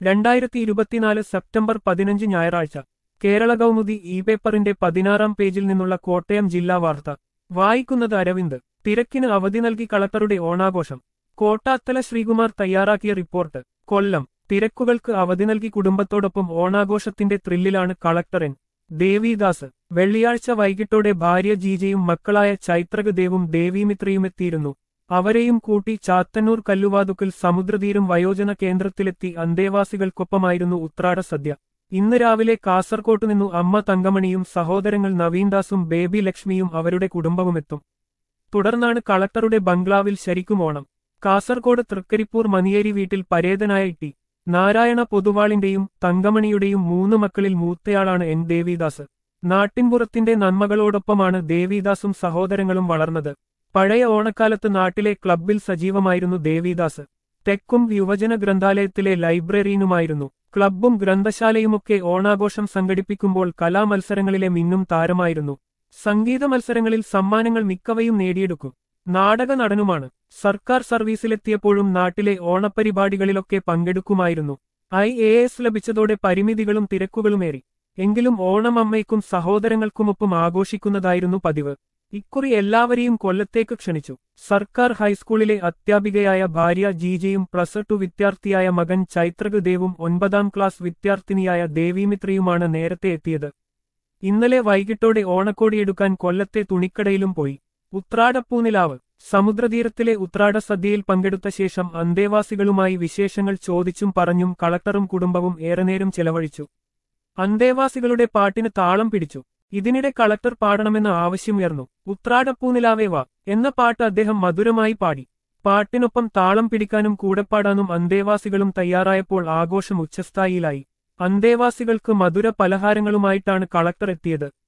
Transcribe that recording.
രണ്ടായിരത്തി ഇരുപത്തിനാല് സെപ്റ്റംബർ പതിനഞ്ച് ഞായറാഴ്ച കേരള കൗമുദി ഇ പേപ്പറിന്റെ പതിനാറാം പേജിൽ നിന്നുള്ള കോട്ടയം ജില്ലാ വാർത്ത വായിക്കുന്നത് അരവിന്ദ് തിരക്കിന് അവധി നൽകി കളക്ടറുടെ ഓണാഘോഷം കോട്ടാത്തല ശ്രീകുമാർ തയ്യാറാക്കിയ റിപ്പോർട്ട് കൊല്ലം തിരക്കുകൾക്ക് അവധി നൽകി കുടുംബത്തോടൊപ്പം ഓണാഘോഷത്തിന്റെ ത്രില്ലിലാണ് കളക്ടർ എൻ ദേവിദാസ് വെള്ളിയാഴ്ച വൈകിട്ടോടെ ഭാര്യ ജീജയും മക്കളായ ചൈത്രകദേവും ദേവീമിത്രയുമെത്തിയിരുന്നു അവരെയും കൂട്ടി ചാത്തന്നൂർ കല്ലുവാതുക്കൽ സമുദ്രതീരം വയോജന കേന്ദ്രത്തിലെത്തി അന്തേവാസികൾക്കൊപ്പമായിരുന്നു ഉത്രാട സദ്യ ഇന്ന് രാവിലെ കാസർകോട്ട് നിന്നു അമ്മ തങ്കമണിയും സഹോദരങ്ങൾ നവീൻദാസും ബേബി ലക്ഷ്മിയും അവരുടെ കുടുംബവുമെത്തും തുടർന്നാണ് കളക്ടറുടെ ബംഗ്ലാവിൽ ശരിക്കും ഓണം കാസർകോട് തൃക്കരിപ്പൂർ മനിയേരി വീട്ടിൽ പരേതനായ ടി നാരായണ പൊതുവാളിന്റെയും തങ്കമണിയുടെയും മൂന്ന് മക്കളിൽ മൂത്തയാളാണ് എൻ ദേവിദാസ് നാട്ടിൻപുറത്തിന്റെ നന്മകളോടൊപ്പമാണ് ദേവിദാസും സഹോദരങ്ങളും വളർന്നത് പഴയ ഓണക്കാലത്ത് നാട്ടിലെ ക്ലബ്ബിൽ സജീവമായിരുന്നു ദേവിദാസ് തെക്കും യുവജന ഗ്രന്ഥാലയത്തിലെ ലൈബ്രറിയനുമായിരുന്നു ക്ലബ്ബും ഗ്രന്ഥശാലയുമൊക്കെ ഓണാഘോഷം സംഘടിപ്പിക്കുമ്പോൾ കലാമത്സരങ്ങളിലെ മിന്നും താരമായിരുന്നു സംഗീത മത്സരങ്ങളിൽ സമ്മാനങ്ങൾ മിക്കവയും നേടിയെടുക്കും നാടക നടനുമാണ് സർക്കാർ സർവീസിലെത്തിയപ്പോഴും നാട്ടിലെ ഓണപ്പരിപാടികളിലൊക്കെ പങ്കെടുക്കുമായിരുന്നു ഐ എ എസ് ലഭിച്ചതോടെ പരിമിതികളും തിരക്കുകളുമേറി എങ്കിലും ഓണം അമ്മയ്ക്കും സഹോദരങ്ങൾക്കുമൊപ്പം ആഘോഷിക്കുന്നതായിരുന്നു പതിവ് ഇക്കുറി എല്ലാവരെയും കൊല്ലത്തേക്ക് ക്ഷണിച്ചു സർക്കാർ ഹൈസ്കൂളിലെ അധ്യാപികയായ ഭാര്യ ജീജയും പ്ലസ് ടു വിദ്യാർത്ഥിയായ മകൻ ചൈത്രകദേവും ഒൻപതാം ക്ലാസ് വിദ്യാർത്ഥിനിയായ ദേവീമിത്രയുമാണ് നേരത്തെ എത്തിയത് ഇന്നലെ വൈകിട്ടോടെ ഓണക്കോടിയെടുക്കാൻ കൊല്ലത്തെ തുണിക്കടയിലും പോയി ഉത്രാടപ്പൂനിലാവ് സമുദ്രതീരത്തിലെ ഉത്രാട സദ്യയിൽ പങ്കെടുത്ത ശേഷം അന്തേവാസികളുമായി വിശേഷങ്ങൾ ചോദിച്ചും പറഞ്ഞും കളക്ടറും കുടുംബവും ഏറെ നേരം ചെലവഴിച്ചു അന്തേവാസികളുടെ പാട്ടിന് താളം പിടിച്ചു ഇതിനിടെ കളക്ടർ പാടണമെന്ന ആവശ്യമുയർന്നു ഉത്രാടപ്പൂനിലാവേ വാ എന്ന പാട്ട് അദ്ദേഹം മധുരമായി പാടി പാട്ടിനൊപ്പം താളം പിടിക്കാനും കൂടെ പാടാനും അന്തേവാസികളും തയ്യാറായപ്പോൾ ആഘോഷം ഉച്ചസ്ഥായിലായി അന്തേവാസികൾക്ക് മധുര പലഹാരങ്ങളുമായിട്ടാണ് കളക്ടർ എത്തിയത്